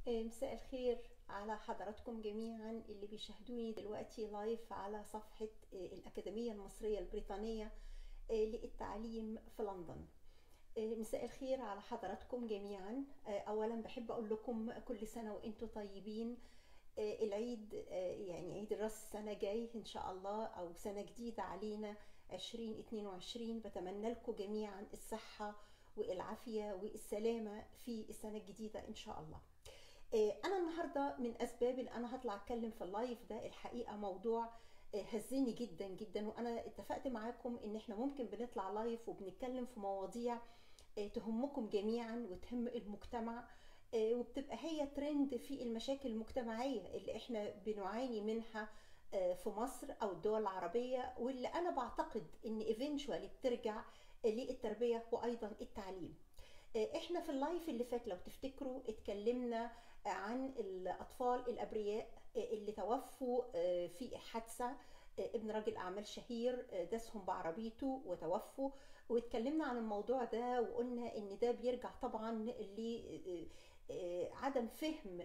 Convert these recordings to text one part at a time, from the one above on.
مساء الخير على حضراتكم جميعا اللي بيشاهدوني دلوقتي لايف على صفحة الأكاديمية المصرية البريطانية للتعليم في لندن مساء الخير على حضراتكم جميعا أولا بحب أقول لكم كل سنة وإنتم طيبين العيد يعني عيد الراس السنة جاي إن شاء الله أو سنة جديدة علينا 2022 بتمنى لكم جميعا الصحة والعافية والسلامة في السنة الجديدة إن شاء الله انا النهارده من اسباب ان انا هطلع اتكلم في اللايف ده الحقيقه موضوع هزني جدا جدا وانا اتفقت معاكم ان احنا ممكن بنطلع لايف وبنتكلم في مواضيع تهمكم جميعا وتهم المجتمع وبتبقى هي ترند في المشاكل المجتمعيه اللي احنا بنعاني منها في مصر او الدول العربيه واللي انا بعتقد ان ايفينشوالي بترجع للتربيه وايضا التعليم احنا في اللايف اللي فات لو تفتكروا اتكلمنا عن الاطفال الابرياء اللي توفوا في حادثه ابن راجل اعمال شهير داسهم بعربيته وتوفوا واتكلمنا عن الموضوع ده وقلنا ان ده بيرجع طبعا ل عدم فهم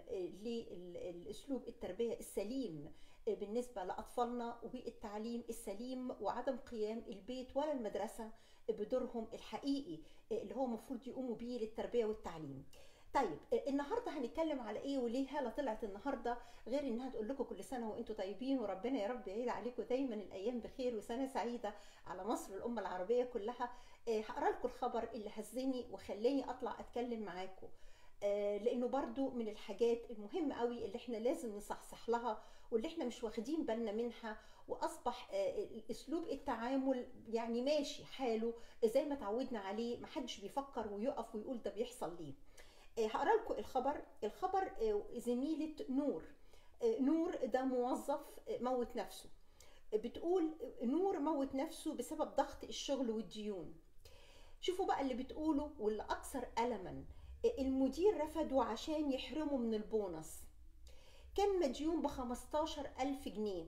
للاسلوب التربيه السليم بالنسبه لاطفالنا والتعليم السليم وعدم قيام البيت ولا المدرسه بدورهم الحقيقي اللي هو المفروض يقوموا بيه للتربيه والتعليم. طيب النهارده هنتكلم على ايه وليه هاله طلعت النهارده غير انها تقول لكم كل سنه وانتم طيبين وربنا يا رب يعيد عليكم دايما الايام بخير وسنه سعيده على مصر الامه العربيه كلها هقرا لكم الخبر اللي هزني وخلاني اطلع اتكلم معاكم لانه برضو من الحاجات المهمه قوي اللي احنا لازم نصحصح لها واللي احنا مش واخدين بالنا منها واصبح اسلوب التعامل يعني ماشي حاله زي ما تعودنا عليه محدش بيفكر ويقف ويقول ده بيحصل ليه هقرا لكم الخبر الخبر زميله نور نور ده موظف موت نفسه بتقول نور موت نفسه بسبب ضغط الشغل والديون شوفوا بقى اللي بتقوله واللي اكثر الما المدير رفضه عشان يحرمه من البونص كان مديون ب 15 ألف جنيه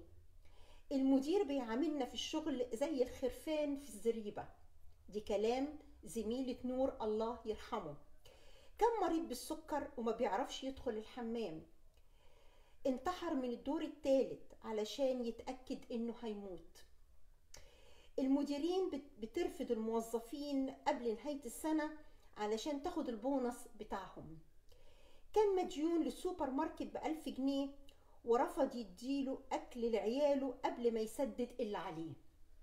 المدير بيعاملنا في الشغل زي الخرفان في الزريبة دي كلام زميلة نور الله يرحمه كان مريض بالسكر وما بيعرفش يدخل الحمام انتحر من الدور الثالث علشان يتأكد انه هيموت المديرين بترفض الموظفين قبل نهاية السنة علشان تاخد البونص بتاعهم كان مديون للسوبر ماركت بألف جنيه ورفض يديله أكل لعياله قبل ما يسدد اللي عليه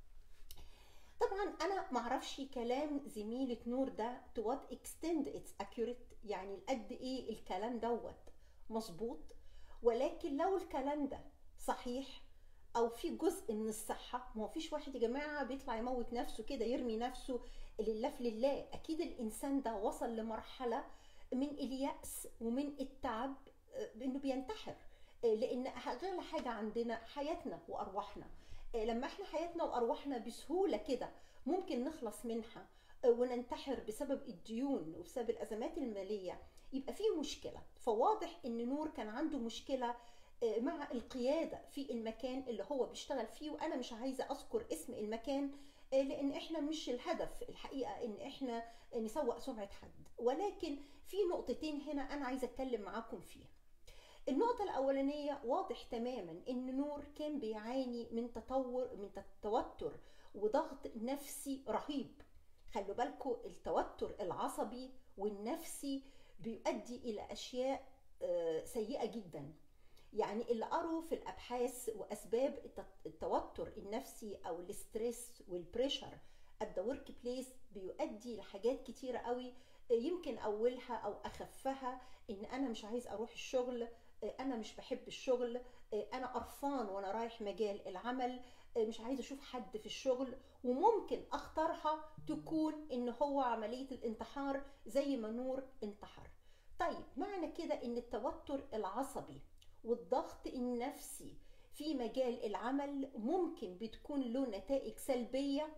طبعا انا معرفش كلام زميلة نور ده to what extent it's accurate يعني لقد ايه الكلام دوت مظبوط ولكن لو الكلام ده صحيح او في جزء من الصحه ما فيش واحد يا جماعه بيطلع يموت نفسه كده يرمي نفسه لله في لله اكيد الانسان ده وصل لمرحله من الياس ومن التعب بانه بينتحر لان اغلى حاجه عندنا حياتنا وارواحنا لما احنا حياتنا وارواحنا بسهوله كده ممكن نخلص منها وننتحر بسبب الديون وبسبب الازمات الماليه يبقى في مشكله فواضح ان نور كان عنده مشكله مع القياده في المكان اللي هو بيشتغل فيه وانا مش عايزه اذكر اسم المكان لان احنا مش الهدف الحقيقه ان احنا نسوق سمعه حد ولكن في نقطتين هنا انا عايزه اتكلم معاكم فيها النقطة الأولانية واضح تماما إن نور كان بيعاني من تطور من توتر وضغط نفسي رهيب خلوا بالكم التوتر العصبي والنفسي بيؤدي إلى أشياء سيئة جدا يعني اللي قروا في الابحاث واسباب التوتر النفسي او الاسترس والبريشر at the workplace بيؤدي لحاجات كتيرة قوي يمكن اولها او اخفها ان انا مش عايز اروح الشغل انا مش بحب الشغل انا قرفان وانا رايح مجال العمل مش عايزه اشوف حد في الشغل وممكن اختارها تكون ان هو عمليه الانتحار زي ما نور انتحر طيب معنى كده ان التوتر العصبي والضغط النفسي في مجال العمل ممكن بتكون له نتائج سلبيه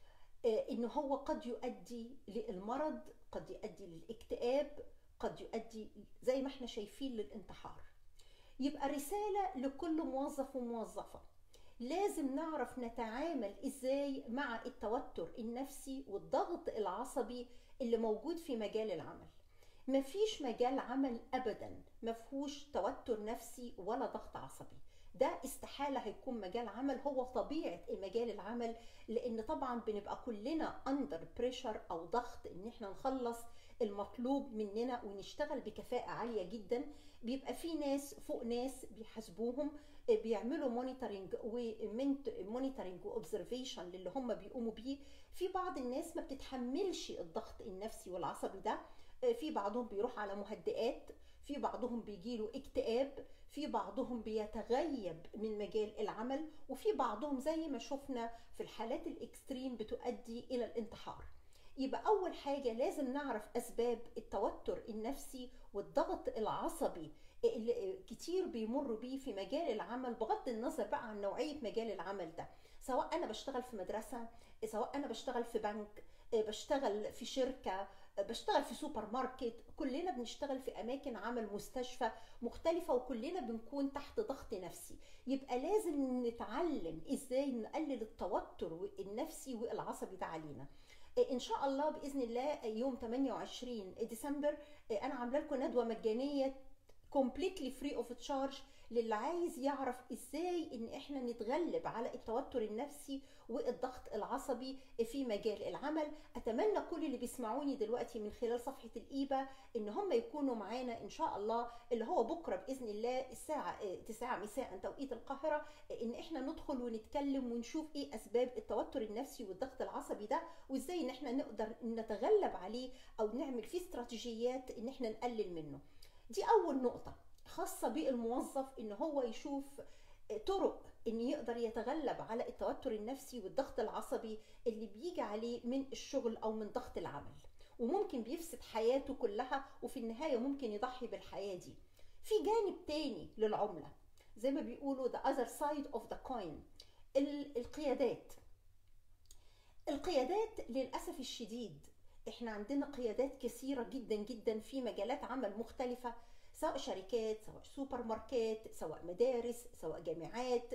ان هو قد يؤدي للمرض قد يؤدي للاكتئاب قد يؤدي زي ما احنا شايفين للانتحار يبقى رساله لكل موظف وموظفه لازم نعرف نتعامل ازاي مع التوتر النفسي والضغط العصبي اللي موجود في مجال العمل مفيش مجال عمل ابدا مفهوش توتر نفسي ولا ضغط عصبي ده استحاله هيكون مجال عمل هو طبيعه مجال العمل لان طبعا بنبقى كلنا اندر بريشر او ضغط ان احنا نخلص المطلوب مننا ونشتغل بكفاءه عاليه جدا بيبقى في ناس فوق ناس بيحاسبوهم بيعملوا مونيتورنج ومونيتورنج واوبزرفيشن للي هم بيقوموا بيه في بعض الناس ما بتتحملش الضغط النفسي والعصبي ده في بعضهم بيروح على مهدئات في بعضهم بيجيله اكتئاب في بعضهم بيتغيب من مجال العمل وفي بعضهم زي ما شفنا في الحالات الاكستريم بتؤدي الى الانتحار يبقى اول حاجه لازم نعرف اسباب التوتر النفسي والضغط العصبي اللي كتير بيمروا بيه في مجال العمل بغض النظر بقى عن نوعيه مجال العمل ده سواء انا بشتغل في مدرسه سواء انا بشتغل في بنك بشتغل في شركه بشتغل في سوبر ماركت كلنا بنشتغل في اماكن عمل مستشفى مختلفه وكلنا بنكون تحت ضغط نفسي يبقى لازم نتعلم ازاي نقلل التوتر النفسي والعصبي ده علينا ان شاء الله باذن الله يوم 28 ديسمبر انا عامله لكم ندوه مجانيه كومبليتلي فري اوف تشارج للي عايز يعرف ازاي ان احنا نتغلب على التوتر النفسي والضغط العصبي في مجال العمل اتمنى كل اللي بيسمعوني دلوقتي من خلال صفحه الايبا ان هم يكونوا معانا ان شاء الله اللي هو بكره باذن الله الساعه 9 مساء توقيت القاهره ان احنا ندخل ونتكلم ونشوف ايه اسباب التوتر النفسي والضغط العصبي ده وازاي ان احنا نقدر نتغلب عليه او نعمل فيه استراتيجيات ان احنا نقلل منه دي اول نقطه خاصه بالموظف ان هو يشوف طرق ان يقدر يتغلب على التوتر النفسي والضغط العصبي اللي بيجي عليه من الشغل او من ضغط العمل وممكن بيفسد حياته كلها وفي النهايه ممكن يضحي بالحياه دي في جانب تاني للعمله زي ما بيقولوا the other side of the coin القيادات القيادات للاسف الشديد احنا عندنا قيادات كثيره جدا جدا في مجالات عمل مختلفه سواء شركات سواء سوبر ماركات سواء مدارس سواء جامعات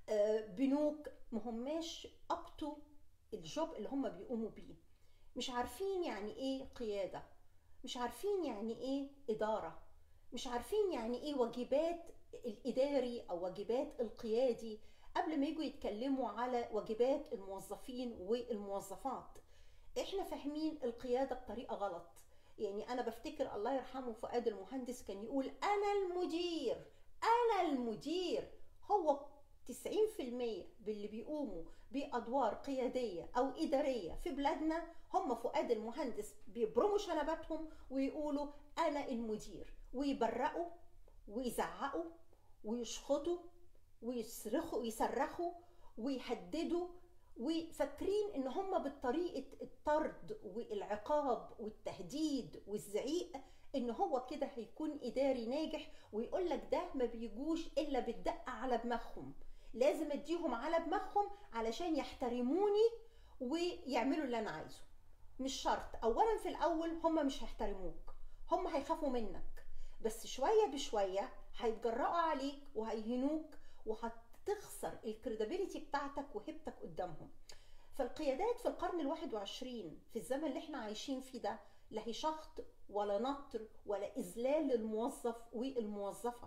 بنوك ما هماش اب تو الجوب اللي هم بيقوموا بيه مش عارفين يعني ايه قياده مش عارفين يعني ايه اداره مش عارفين يعني ايه واجبات الاداري او واجبات القيادي قبل ما يجوا يتكلموا على واجبات الموظفين والموظفات احنا فاهمين القياده بطريقه غلط يعني انا بفتكر الله يرحمه فؤاد المهندس كان يقول انا المدير انا المدير هو 90% باللي بيقوموا بادوار قياديه او اداريه في بلادنا هم فؤاد المهندس بيبرموا شنباتهم ويقولوا انا المدير ويبرقوا ويزعقوا ويشخطوا ويصرخوا ويصرخوا ويهددوا وفاكرين ان هم بالطريقه الطرد والعقاب والتهديد والزعيق ان هو كده هيكون اداري ناجح ويقول لك ده ما بيجوش الا بالدقه على دماغهم لازم اديهم على دماغهم علشان يحترموني ويعملوا اللي انا عايزه مش شرط اولا في الاول هم مش هيحترموك هم هيخافوا منك بس شويه بشويه هيتجرأوا عليك وهيهنوك وهت تخسر الكريديبيليتي بتاعتك وهيبتك قدامهم فالقيادات في القرن الواحد وعشرين في الزمن اللي احنا عايشين فيه ده لا هي شخط ولا نطر ولا اذلال للموظف والموظفه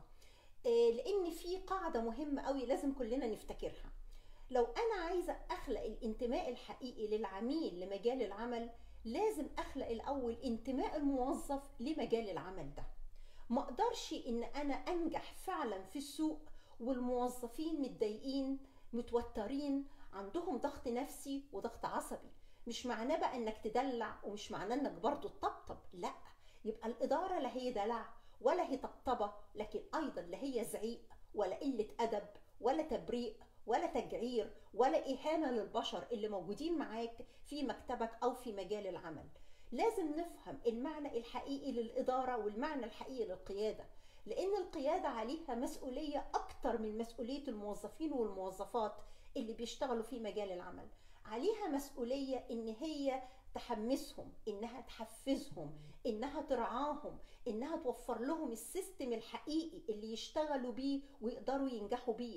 لان في قاعده مهمه قوي لازم كلنا نفتكرها لو انا عايزه اخلق الانتماء الحقيقي للعميل لمجال العمل لازم اخلق الاول انتماء الموظف لمجال العمل ده ما اقدرش ان انا انجح فعلا في السوق والموظفين متضايقين متوترين عندهم ضغط نفسي وضغط عصبي مش معناه بقى انك تدلع ومش معناه انك برضو تطبطب لا يبقى الاداره لا هي دلع ولا هي طبطبه لكن ايضا لا هي زعيق ولا قله ادب ولا تبريء ولا تجعير ولا اهانه للبشر اللي موجودين معاك في مكتبك او في مجال العمل لازم نفهم المعنى الحقيقي للاداره والمعنى الحقيقي للقياده لان القياده عليها مسؤوليه اكتر من مسؤوليه الموظفين والموظفات اللي بيشتغلوا في مجال العمل عليها مسؤوليه ان هي تحمسهم انها تحفزهم انها ترعاهم انها توفر لهم السيستم الحقيقي اللي يشتغلوا بيه ويقدروا ينجحوا بيه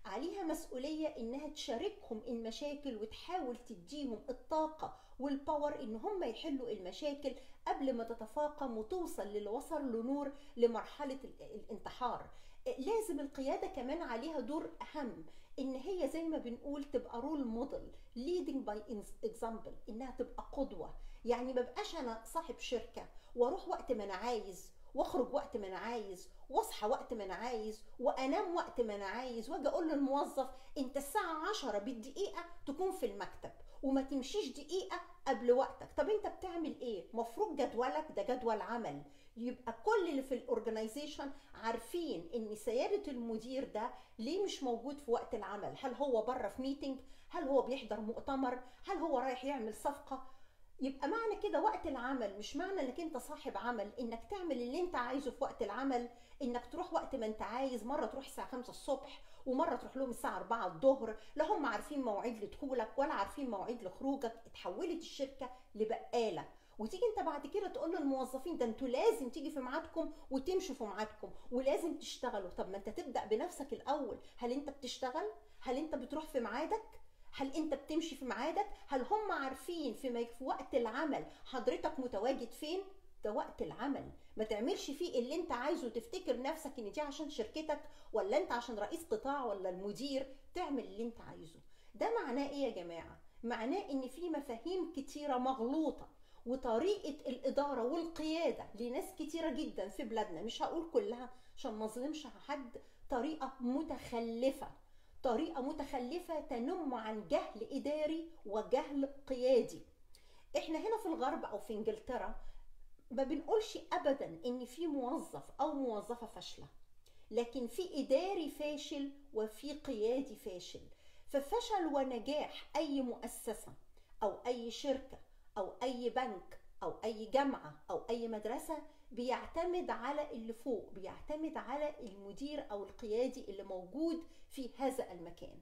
عليها مسؤولية إنها تشاركهم المشاكل وتحاول تديهم الطاقة والباور إن هم يحلوا المشاكل قبل ما تتفاقم وتوصل للي وصل لنور لمرحلة الانتحار لازم القيادة كمان عليها دور أهم إن هي زي ما بنقول تبقى رول موديل leading by example إنها تبقى قدوة يعني ما بقاش أنا صاحب شركة وأروح وقت ما أنا عايز واخرج وقت ما انا عايز واصحى وقت ما انا عايز وانام وقت ما انا عايز واجي اقول للموظف انت الساعه 10 بالدقيقه تكون في المكتب وما تمشيش دقيقه قبل وقتك طب انت بتعمل ايه مفروض جدولك ده جدول عمل يبقى كل اللي في الاورجنايزيشن عارفين ان سياده المدير ده ليه مش موجود في وقت العمل هل هو بره في ميتنج هل هو بيحضر مؤتمر هل هو رايح يعمل صفقه يبقى معنى كده وقت العمل مش معنى انك انت صاحب عمل انك تعمل اللي انت عايزه في وقت العمل انك تروح وقت ما انت عايز مره تروح الساعه 5 الصبح ومره تروح لهم الساعه 4 الظهر لا هم عارفين مواعيد لدخولك ولا عارفين مواعيد لخروجك اتحولت الشركه لبقاله وتيجي انت بعد كده تقول للموظفين ده انتوا لازم تيجي في ميعادكم وتمشوا في ميعادكم ولازم تشتغلوا طب ما انت تبدا بنفسك الاول هل انت بتشتغل هل انت بتروح في ميعادك هل انت بتمشي في ميعادك هل هم عارفين في, في وقت العمل حضرتك متواجد فين ده وقت العمل ما تعملش فيه اللي انت عايزه تفتكر نفسك ان دي عشان شركتك ولا انت عشان رئيس قطاع ولا المدير تعمل اللي انت عايزه ده معناه ايه يا جماعه معناه ان في مفاهيم كتيره مغلوطه وطريقه الاداره والقياده لناس كتيره جدا في بلادنا مش هقول كلها عشان ما اظلمش حد طريقه متخلفه طريقه متخلفه تنم عن جهل اداري وجهل قيادي احنا هنا في الغرب او في انجلترا ما بنقولش ابدا ان في موظف او موظفه فاشله لكن في اداري فاشل وفي قيادي فاشل ففشل ونجاح اي مؤسسه او اي شركه او اي بنك او اي جامعه او اي مدرسه بيعتمد على اللي فوق بيعتمد على المدير او القيادي اللي موجود في هذا المكان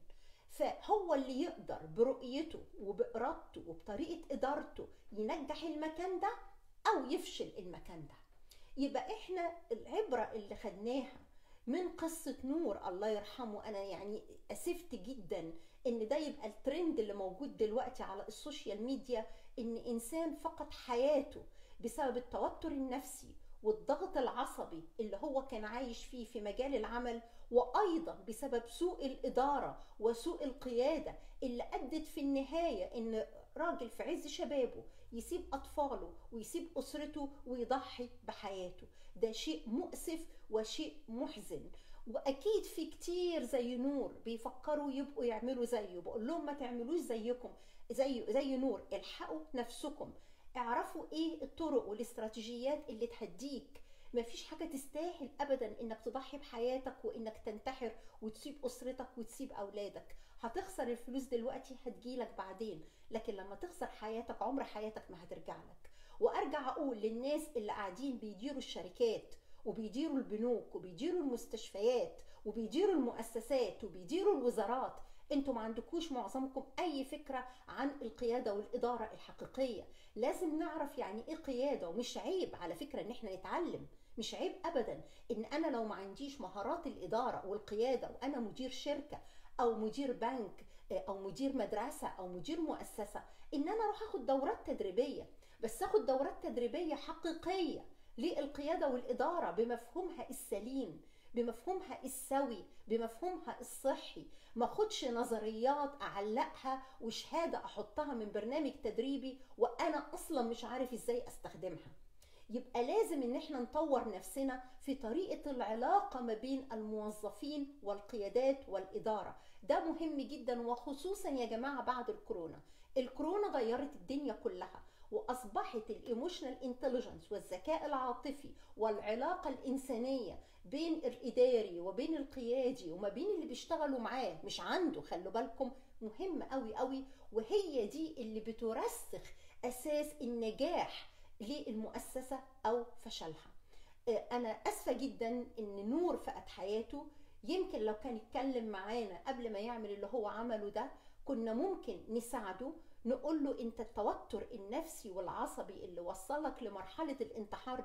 فهو اللي يقدر برؤيته وبإرادته وبطريقة إدارته ينجح المكان ده أو يفشل المكان ده يبقى إحنا العبرة اللي خدناها من قصة نور الله يرحمه أنا يعني أسفت جدا إن ده يبقى الترند اللي موجود دلوقتي على السوشيال ميديا إن إنسان فقد حياته بسبب التوتر النفسي والضغط العصبي اللي هو كان عايش فيه في مجال العمل وايضا بسبب سوء الاداره وسوء القياده اللي ادت في النهايه ان راجل في عز شبابه يسيب اطفاله ويسيب اسرته ويضحي بحياته ده شيء مؤسف وشيء محزن واكيد في كتير زي نور بيفكروا يبقوا يعملوا زيه بقول لهم ما تعملوش زيكم زي زي نور الحقوا نفسكم اعرفوا ايه الطرق والاستراتيجيات اللي تهديك مفيش حاجة تستاهل أبدا إنك تضحي بحياتك وإنك تنتحر وتسيب أسرتك وتسيب أولادك هتخسر الفلوس دلوقتي هتجيلك بعدين لكن لما تخسر حياتك عمر حياتك ما هترجع لك وأرجع أقول للناس اللي قاعدين بيديروا الشركات وبيديروا البنوك وبيديروا المستشفيات وبيديروا المؤسسات وبيديروا الوزارات انتوا ما عندكوش معظمكم اي فكره عن القياده والاداره الحقيقيه لازم نعرف يعني ايه قياده ومش عيب على فكره ان احنا نتعلم مش عيب ابدا ان انا لو ما عنديش مهارات الاداره والقياده وانا مدير شركه او مدير بنك او مدير مدرسه او مدير مؤسسه ان انا اروح اخد دورات تدريبيه بس اخد دورات تدريبيه حقيقيه للقياده والاداره بمفهومها السليم بمفهومها السوي بمفهومها الصحي ما اخدش نظريات اعلقها وشهاده احطها من برنامج تدريبي وانا اصلا مش عارف ازاي استخدمها يبقى لازم ان احنا نطور نفسنا في طريقه العلاقه ما بين الموظفين والقيادات والاداره ده مهم جدا وخصوصا يا جماعه بعد الكورونا الكورونا غيرت الدنيا كلها واصبحت الايموشنال انتليجنس والذكاء العاطفي والعلاقه الانسانيه بين الاداري وبين القيادي وما بين اللي بيشتغلوا معاه مش عنده خلوا بالكم مهم قوي قوي وهي دي اللي بترسخ اساس النجاح للمؤسسه او فشلها انا اسفه جدا ان نور فقد حياته يمكن لو كان يتكلم معانا قبل ما يعمل اللي هو عمله ده كنا ممكن نساعده نقول له انت التوتر النفسي والعصبي اللي وصلك لمرحله الانتحار ده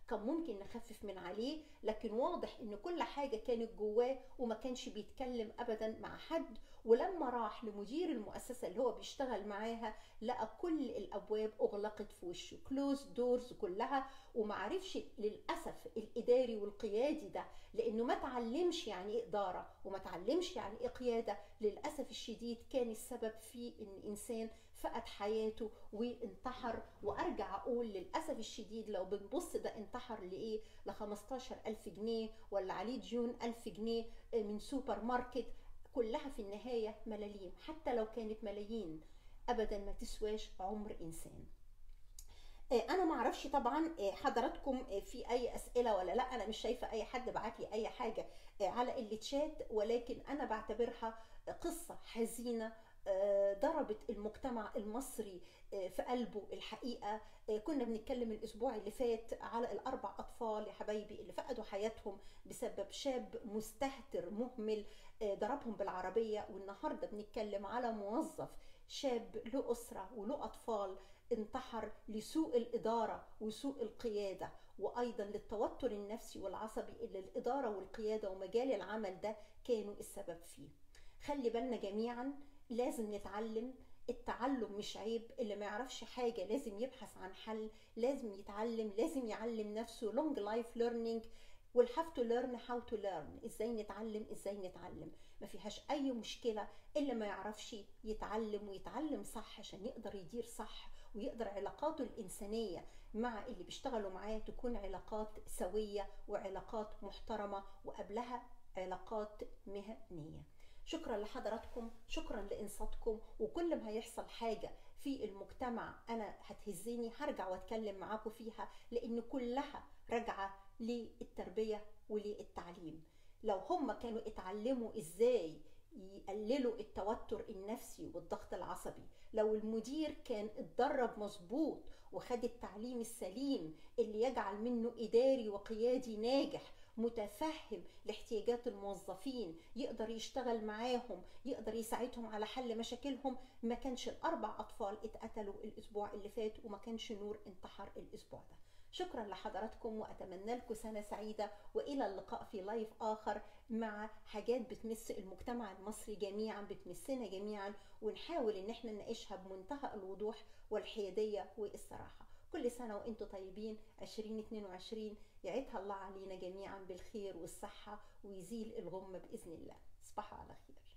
كان ممكن نخفف من عليه لكن واضح ان كل حاجه كانت جواه وما كانش بيتكلم ابدا مع حد ولما راح لمدير المؤسسه اللي هو بيشتغل معاها لقى كل الابواب اغلقت في وشه كلوز دورز كلها ومعرفش للاسف الاداري والقيادي ده لانه ما تعلمش يعني ايه اداره وما تعلمش يعني ايه قياده للاسف الشديد كان السبب في ان انسان فقد حياته وانتحر وارجع اقول للاسف الشديد لو بنبص ده انتحر لايه ل 15000 جنيه ولا عليه ديون 1000 جنيه من سوبر ماركت كلها في النهايه ملاليم حتى لو كانت ملايين ابدا ما تسواش عمر انسان انا ما اعرفش طبعا حضراتكم في اي اسئله ولا لا انا مش شايفه اي حد بعت لي اي حاجه على التشات ولكن انا بعتبرها قصه حزينه ضربت المجتمع المصري في قلبه الحقيقه كنا بنتكلم الاسبوع اللي فات على الاربع اطفال يا حبايبي اللي فقدوا حياتهم بسبب شاب مستهتر مهمل ضربهم بالعربيه والنهارده بنتكلم على موظف شاب له اسره وله اطفال انتحر لسوء الاداره وسوء القياده وايضا للتوتر النفسي والعصبي اللي الاداره والقياده ومجال العمل ده كانوا السبب فيه خلي بالنا جميعا لازم نتعلم التعلم مش عيب اللي ما يعرفش حاجة لازم يبحث عن حل لازم يتعلم لازم يعلم نفسه long life learning we'll have to learn how to learn ازاي نتعلم ازاي نتعلم ما فيهاش اي مشكلة اللي ما يعرفش يتعلم ويتعلم صح عشان يقدر يدير صح ويقدر علاقاته الإنسانية مع اللي بيشتغلوا معاه تكون علاقات سوية وعلاقات محترمة وقبلها علاقات مهنية شكرا لحضراتكم شكرا لانصاتكم وكل ما هيحصل حاجه في المجتمع انا هتهزني هرجع واتكلم معاكم فيها لان كلها راجعه للتربيه وللتعليم لو هم كانوا اتعلموا ازاي يقللوا التوتر النفسي والضغط العصبي لو المدير كان اتدرب مظبوط وخد التعليم السليم اللي يجعل منه اداري وقيادي ناجح متفهم لاحتياجات الموظفين يقدر يشتغل معاهم يقدر يساعدهم على حل مشاكلهم ما كانش الاربع اطفال اتقتلوا الاسبوع اللي فات وما كانش نور انتحر الاسبوع ده شكرا لحضراتكم واتمنى لكم سنه سعيده والى اللقاء في لايف اخر مع حاجات بتمس المجتمع المصري جميعا بتمسنا جميعا ونحاول ان احنا نناقشها بمنتهى الوضوح والحياديه والصراحه كل سنة وانتم طيبين 2022 يعيدها الله علينا جميعا بالخير والصحة ويزيل الغمة بإذن الله تصبحوا على خير